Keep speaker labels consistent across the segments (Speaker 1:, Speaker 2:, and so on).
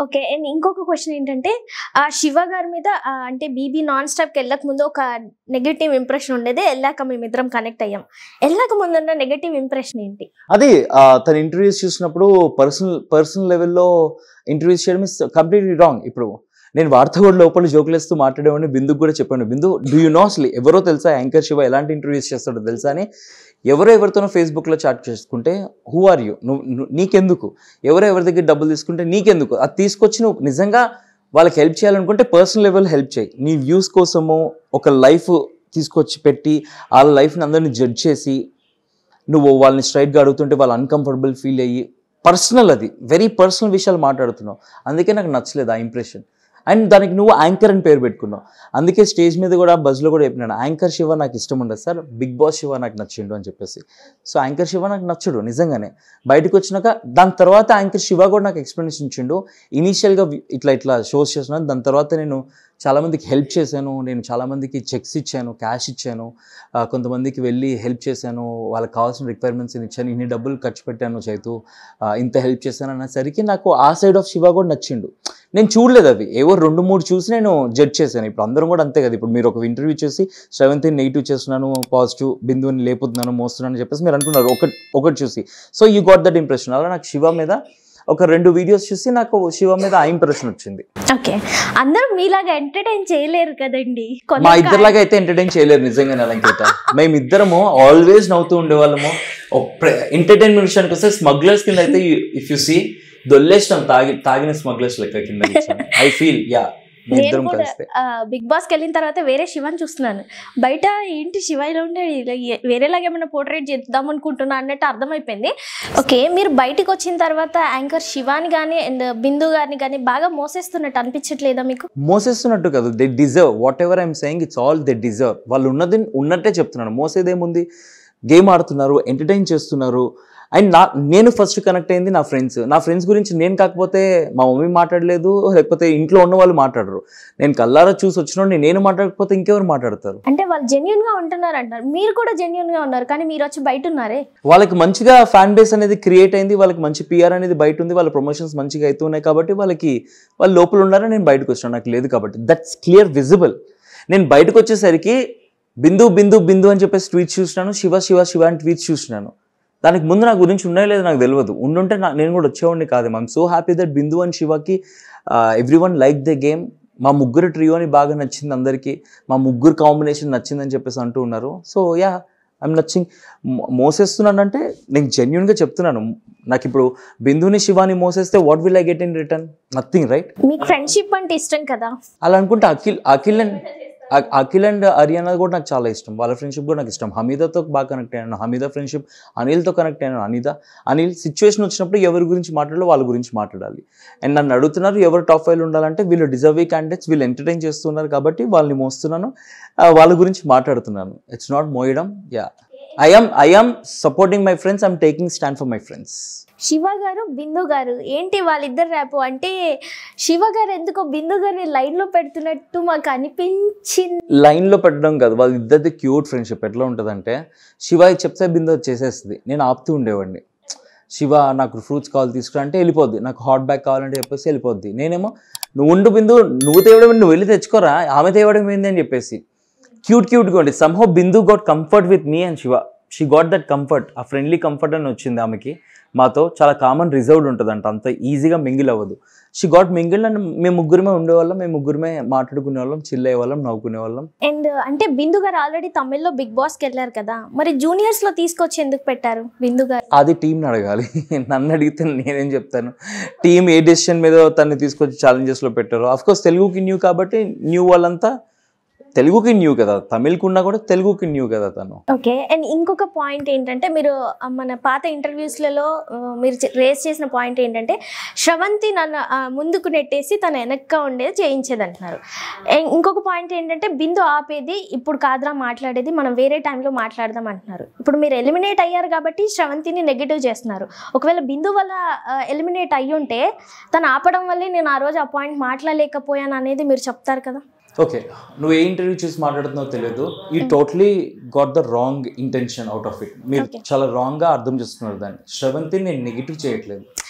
Speaker 1: Okay and ఇంకొక question ఏంటంటే ఆ శివ గారి మీద ఆ, అంటే బీబీ నాన్ స్టాప్కి వెళ్ళక ముందు ఒక నెగటివ్ ఇంప్రెషన్ ఉండేది వెళ్ళాక మేమిద్దరం కనెక్ట్ అయ్యాం వెళ్ళాక ముందు ఉన్న నెగటివ్ ఇంప్రెషన్ ఏంటి
Speaker 2: అదే ఆ, తన ఇంటర్వ్యూస్ చూసినప్పుడు పర్సనల్ పర్సనల్ లెవెల్లో ఇంటర్వ్యూస్ చేయడం ఇస్ కంప్లీట్లీ రాంగ్ ఇప్పుడు నేను వార్త కూడా లోపల జోకులేస్తూ మాట్లాడేవాడిని బిందుకు కూడా చెప్పాను బిందు డూ యూ నో అసలు ఎవరో తెలుసా యాంకర్ శివ ఎలాంటి ఇంటర్వ్యూస్ చేస్తాడో తెలుసా అని ఎవరో ఎవరితోనో ఫేస్బుక్లో చాట్ చేసుకుంటే హూ ఆర్ యూ నువ్వు నువ్వు- నీకెందుకు ఎవరో ఎవరి దగ్గర డబ్బులు తీసుకుంటే నీకెందుకు అది తీసుకొచ్చి నువ్వు నిజంగా వాళ్ళకి హెల్ప్ చేయాలనుకుంటే పర్సనల్ లెవెల్ హెల్ప్ చేయి నీ వ్యూస్ కోసము ఒక లైఫ్ తీసుకొచ్చి పెట్టి వాళ్ళ లైఫ్ని అందరిని జడ్జ్ చేసి నువ్వు వాళ్ళని స్ట్రైట్గా అడుగుతుంటే వాళ్ళు అన్కంఫర్టబుల్ ఫీల్ అయ్యి పర్సనల్ అది వెరీ పర్సనల్ విషయాలు మాట్లాడుతున్నావు అందుకే నాకు నచ్చలేదు ఆ ఇంప్రెషన్ అండ్ దానికి నువ్వు యాంకర్ అని పేరు పెట్టుకున్నావు అందుకే స్టేజ్ మీద కూడా బస్లో కూడా చెప్పినాను యాంకర్ శివ నాకు ఇష్టం ఉండదు సార్ బిగ్ బాస్ శివ నాకు నచ్చిండు అని చెప్పేసి సో యాంకర్ శివ నాకు నచ్చడు నిజంగానే బయటకు వచ్చినాక దాని తర్వాత యాంకర్ శివ కూడా నాకు ఎక్స్ప్లెనేషన్ ఇచ్చిండు ఇనీషియల్గా ఇట్లా ఇట్లా షోస్ చేస్తున్నాను దాని తర్వాత నేను చాలామందికి హెల్ప్ చేశాను నేను చాలామందికి చెక్స్ ఇచ్చాను క్యాష్ ఇచ్చాను ఆ, కొంతమందికి వెళ్ళి హెల్ప్ చేశాను వాళ్ళకి కావాల్సిన రిక్వైర్మెంట్స్ ఇచ్చాను ఇన్ని డబ్బులు ఖర్చు పెట్టాను చైతు ఆ, ఇంత హెల్ప్ చేశాను అనేసరికి నాకు ఆ సైడ్ ఆఫ్ శివ కూడా నచ్చిండు నేను చూడలేదు అవి ఏవో రెండు మూడు చూసి నేను జడ్జ్ చేశాను ఇప్పుడు అందరం కూడా అంతే కదా ఇప్పుడు మీరు ఒక ఇంటర్వ్యూ చేసి సెవెంత్ నెగిటివ్ చేస్తున్నాను పాజిటివ్ బిందువుని లేపుతున్నాను మోస్తున్నాను అని చెప్పేసి మీరు అనుకున్నారు ఒకటి ఒకటి చూసి so you got that impression అలా నాకు శివ మీద ఒక రెండు వీడియోస్ చూసి నాకు శివ మీద ఆ ఇంప్రెషన్ వచ్చింది
Speaker 1: ఓకే అందరూ మీలాగా ఎంటర్టైన్ చేయలేరు కదండి
Speaker 2: మా
Speaker 1: కొందరు
Speaker 2: ఇద్దరిలాగా అయితే ఎంటర్టైన్ చేయలేరు నిజంగా అలంకృత మేము ఇద్దరము ఆల్వేస్ నవ్వుతూ ఉండేవాళ్ళము ఎంటర్టైన్మెంట్ విషయానికి వస్తే స్మగ్లర్స్ కింద అయితే ఇఫ్ యు సీ దొల్లేస్తాం తాగి తాగిన స్మగ్లర్స్ లెక్క కింద ఐ ఫీల్ యా మీ
Speaker 1: నేను
Speaker 2: ఇద్దరం
Speaker 1: కూడా
Speaker 2: కలిస్తే
Speaker 1: బిగ్ బాస్ కి వెళ్ళిన తర్వాత వేరే శివని చూస్తున్నాను బయట ఏంటి శివ ఇలా ఉండే ఇలా ఏ- వేరేలాగా ఏమైనా పోర్ట్రేట్ చేద్దాం అనుకుంటున్నా అన్నట్టు అర్థమైపోయింది ఓకే మీరు బయటికి వచ్చిన తర్వాత యాంకర్ శివాని కానీ అండ్ బిందు గారిని కానీ బాగా మోసేస్తున్నట్టు అనిపించట్లేదా మీకు
Speaker 2: మోసేస్తున్నట్టు కాదు they deserve whatever I'm saying it's all they deserve వాళ్ళు ఉన్నది ఉన్నట్టే చెప్తున్నాను మోసేదేముంది గేమ్ ఆడుతున్నారు ఎంటర్టైన్ చేస్తున్నారు అండ్ నా నేను ఫస్ట్ కనెక్ట్ అయింది నా ఫ్రెండ్స్ నా ఫ్రెండ్స్ గురించి నేను కాకపోతే మా మమ్మీ మాట్లాడలేదు లేకపోతే ఇంట్లో ఉన్న వాళ్ళు మాట్లాడరు నేను కల్లారా చూసి వచ్చినోడిని నేను మాట్లాడకపోతే ఇంకెవరు మాట్లాడతారు
Speaker 1: అంటే వాళ్ళు జెన్యున్ గా ఉంటున్నారు అంటారు మీరు కూడా జెన్యున్ గా ఉన్నారు కానీ మీరు వచ్చి బయట ఉన్నారే
Speaker 2: వాళ్ళకి మంచిగా ఫ్యాన్ బేస్ అనేది క్రియేట్ అయింది వాళ్ళకి మంచి పిఆర్ అనేది బయట ఉంది వాళ్ళ ప్రమోషన్స్ మంచిగా అవుతున్నాయి కాబట్టి వాళ్ళకి వాళ్ళు లోపల ఉన్నారని నేను బయటకు వచ్చాను నాకు లేదు కాబట్టి దట్స్ క్లియర్ విజిబుల్ నేను బయటకు వచ్చేసరికి బిందు బిందు బిందు అని చెప్పేసి ట్వీట్స్ చూసినాను శివ శివ శివ అని ట్వీట్స్ చూసినాను దానికి ముందు నా గురించి ఉన్నాయో లేదో నాకు తెలియదు ఉండుంటే నా నేను కూడా వచ్చేవాడిని కాదు I'm so happy that Bindu and శివకి everyone like the game మా ముగ్గురు ట్రియోని బాగా నచ్చింది అందరికీ మా ముగ్గురు కాంబినేషన్ నచ్చిందని చెప్పేసి అంటూ ఉన్నారు సో యా ఐమ్ నచ్చింగ్ మోసేస్తున్నానంటే నేను జెన్యున్గా చెప్తున్నాను నాకు ఇప్పుడు బిందుని శివాని మోసేస్తే what will I get in return nothing right
Speaker 1: మీకు ఫ్రెండ్షిప్ అంటే ఇష్టం కదా
Speaker 2: అలా అనుకుంటే అఖిల్ అఖిల్ అండ్ అ- అఖిల్ అండ్ హరియానా కూడా నాకు చాలా ఇష్టం వాళ్ళ ఫ్రెండ్షిప్ కూడా నాకు ఇష్టం హమీదాతో బాగా కనెక్ట్ అయ్యాను హమీదా ఫ్రెండ్షిప్ అనిల్తో కనెక్ట్ అయ్యాను అనిత అనిల్ సిచ్యువేషన్ వచ్చినప్పుడు ఎవరి గురించి మాట్లాడాలో వాళ్ళ గురించి మాట్లాడాలి అండ్ నన్ను అడుగుతున్నారు ఎవరు టాప్ ఫైవ్ ఉండాలంటే వీళ్ళు డిజర్వీ క్యాండిడేట్స్ వీళ్ళు ఎంటర్టైన్ చేస్తున్నారు కాబట్టి వాళ్ళని మోస్తున్నాను ఆ, వాళ్ళ గురించి మాట్లాడుతున్నాను ఇట్స్ నాట్ మోయడం yeah I'm I'm supporting my friends I'm taking stand for my friends
Speaker 1: Shiva garu Bindu గారు ఏంటి వాళ్ళిద్దరు ర్యాపు అంటే శివ గారు ఎందుకో బిందు గారిని లైన్ లో పెడుతున్నట్టు మాకు అనిపించింది
Speaker 2: లైన్లో పెట్టడం కాదు వాళ్ళ ఇద్దరిది క్యూట్ ఫ్రెండ్షిప్ ఎట్లా ఉంటుందంటే శివ ఇది చెప్తే బిందో చేసేస్తుంది నేను ఆపుతూ ఉండేవాడిని శివ నాకు ఫ్రూట్స్ కావాలి తీసుకురా అంటే వెళ్ళిపోద్ది నాకు హాట్ బ్యాగ్ కావాలంటే చెప్పేసి వెళ్ళిపోద్ది నేనేమో నువ్వు ఉండు బిందు నువ్వు తేవడం ఏంటి? నువ్వు వెళ్ళి తెచ్చుకోరా ఆమె తేవడం ఏంది అని చెప్పేసి క్యూట్ క్యూట్గా ఉండి somehow Bindu got comfort with me and Shiva she got that comfort uh friendly comfort అని వచ్చింది ఆమెకి మాతో చాలా కామన్ రిజర్వ్డ్ ఉంటుందంట అంత ఈజీగా మింగిల్ అవ్వదు షీ గాట్ మింగిల్ అండ్ మేము ముగ్గురమే ఉండేవాళ్ళం మేము ముగ్గురమే మాట్లాడుకునే వాళ్ళం చిల్ అయ్యే వాళ్ళం నవ్వుకునే వాళ్ళం
Speaker 1: అండ్ అంటే బిందు గారు ఆల్రెడీ తమిళ్లో బిగ్ బాస్ కి వెళ్ళారు కదా మరి జూనియర్స్ లో తీసుకొచ్చి ఎందుకు పెట్టారు బిందు గారు
Speaker 2: అది టీంని అడగాలి నన్ను అడిగితే నేనేం చెప్తాను టీం ఏ డెసిషన్ మీద తన్ని తీసుకొచ్చి ఛాలెంజెస్లో పెట్టారు అఫ్ కోర్స్ తెలుగుకి న్యూ కాబట్టి న్యూ వాళ్ళంతా తెలుగుకి న్యూ కదా తమిళ్కి ఉన్నా కూడా తెలుగుకి న్యూ కదా తను
Speaker 1: ఓకే అండ్ ఇంకొక పాయింట్ ఏంటంటే మీరు ఆ, మన పాత ఇంటర్వ్యూస్లలో మీరు రేస్ చేసిన పాయింట్ ఏంటంటే శ్రవంతి నన్ను ఆ, ముందుకు నెట్టేసి తన వెనక్గా ఉండేది చేయించేది అంటున్నారు అండ్ ఇంకొక పాయింట్ ఏంటంటే బిందు ఆపేది ఇప్పుడు కాదురా మాట్లాడేది మనం వేరే టైంలో మాట్లాడదాం అంటున్నారు ఇప్పుడు మీరు ఎలిమినేట్ అయ్యారు కాబట్టి శ్రవంతిని నెగిటివ్ చేస్తున్నారు ఒకవేళ బిందు వల్ల ఎలిమినేట్ అయ్యి ఉంటే తను ఆపడం వల్లే నేను ఆ రోజు ఆ పాయింట్ మాట్లాడలేకపోయాను అనేది మీరు చెప్తారు కదా
Speaker 2: ఓకే నువ్వు ఏ ఇంటర్వ్యూ చూసి మాట్లాడుతున్నావు తెలియదు ఈ totally got the wrong intention out of it మీరు
Speaker 1: Okay.
Speaker 2: చాలా రాంగ్ గా అర్థం చేస్తున్నారు దాన్ని శ్రవంతి నేను నెగిటివ్ చేయట్లేదు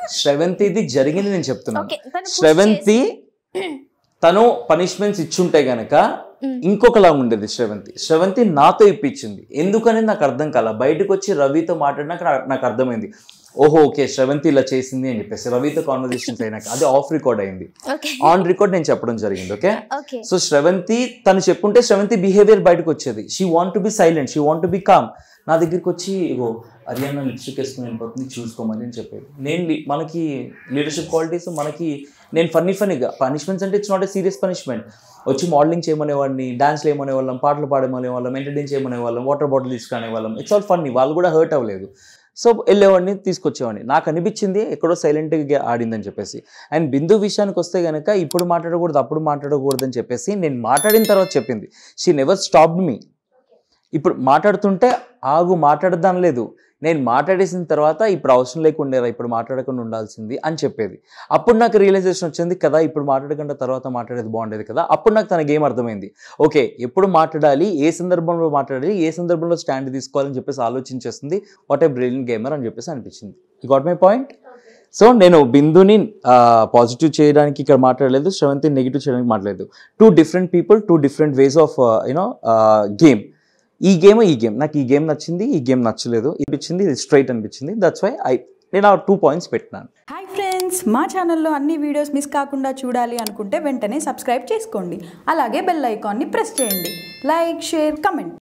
Speaker 2: శ్రవంతిది జరిగింది నేను చెప్తున్నాను
Speaker 1: ఓకే తను push
Speaker 2: శ్రవంతి
Speaker 1: చేసి-
Speaker 2: తను పనిష్మెంట్స్ ఇచ్చుంటే గనక
Speaker 1: మ్మ్.
Speaker 2: ఇంకొకలా ఉండేది శ్రవంతి శ్రవంతి నాతో ఇప్పించింది ఎందుకని నాకు అర్థం కాల బయటకు వచ్చి రవితో మాట్లాడినాక నా- నాకు అర్థమైంది ఓహో ఓకే శ్రవంతి ఇలా చేసింది అని చెప్పేసి రవితో కాన్వర్జేషన్స్ అయినాక అది ఆఫ్ రికార్డ్ అయింది
Speaker 1: ఓకే
Speaker 2: ఆన్ రికార్డ్ నేను చెప్పడం జరిగింది ఓకే
Speaker 1: ఓకే
Speaker 2: సో శ్రవంతి తను చెప్పుంటే శ్రవంతి బిహేవియర్ బయటకు వచ్చేది she want to be silent she want to be calm నా దగ్గరికి వచ్చి ఇగో అరియానా లిప్స్టిక్ వేసుకుని వెళ్ళిపోతుంది చూసుకోమని అని చెప్పేది నేను లీ- మనకి లీడర్షిప్ క్వాలిటీస్ మనకి నేను ఫన్నీ ఫన్నీగా పనిష్మెంట్స్ అంటే it's not a serious punishment వచ్చి మోడలింగ్ చేయమనేవాడిని డాన్స్ చేయమనే వాళ్ళం పాటలు పాడమనే వాళ్ళం ఎంటర్టైన్ చేయమనే వాళ్ళం వాటర్ బాటిల్ తీసుకునే వాళ్ళం ఇట్స్ ఆల్ ఫన్నీ వాళ్ళు కూడా హర్ట్ అవ్వలేదు సో వెళ్ళేవాడిని తీసుకొచ్చేవాడిని నాకు అనిపించింది ఎక్కడో సైలెంట్గా ఆడిందని చెప్పేసి అండ్ బిందు విషయానికి వస్తే కనుక ఇప్పుడు మాట్లాడకూడదు అప్పుడు మాట్లాడకూడదు అని చెప్పేసి నేను మాట్లాడిన తర్వాత చెప్పింది షీ నెవర్ స్టాప్డ్ మీ ఇప్పుడు మాట్లాడుతుంటే ఆగు మాట్లాడదాం లేదు నేను మాట్లాడేసిన తర్వాత ఇప్పుడు అవసరం లేకుండేరా ఇప్పుడు మాట్లాడకుండా ఉండాల్సింది అని చెప్పేది అప్పుడు నాకు రియలైజేషన్ వచ్చింది కదా ఇప్పుడు మాట్లాడకుండా తర్వాత మాట్లాడేది బాగుండేది కదా అప్పుడు నాకు తనకి ఏం అర్థమైంది ఓకే ఎప్పుడు మాట్లాడాలి ఏ సందర్భంలో మాట్లాడాలి ఏ సందర్భంలో స్టాండ్ తీసుకోవాలని చెప్పేసి ఆలోచించేస్తుంది వాట్ ఏ బ్రిలియన్ గేమర్ అని చెప్పేసి అనిపించింది you got my point so నేను బిందుని పాజిటివ్ చేయడానికి ఇక్కడ మాట్లాడలేదు శ్రవంతి నెగిటివ్ చేయడానికి మాట్లాడలేదు two different people two different ways of you know game ఈ గేమ్ ఈ గేమ్ నాకు ఈ గేమ్ నచ్చింది ఈ గేమ్ నచ్చలేదు అనిపించింది ఇది స్ట్రైట్ అనిపించింది దట్స్ వై ఐ నేను ఆ టూ పాయింట్స్ పెట్టినాను
Speaker 3: హాయ్ ఫ్రెండ్స్ మా ఛానల్లో అన్ని వీడియోస్ మిస్ కాకుండా చూడాలి అనుకుంటే వెంటనే సబ్స్క్రైబ్ చేసుకోండి అలాగే బెల్ ఐకాన్ని ప్రెస్ చేయండి లైక్ షేర్ కమెంట్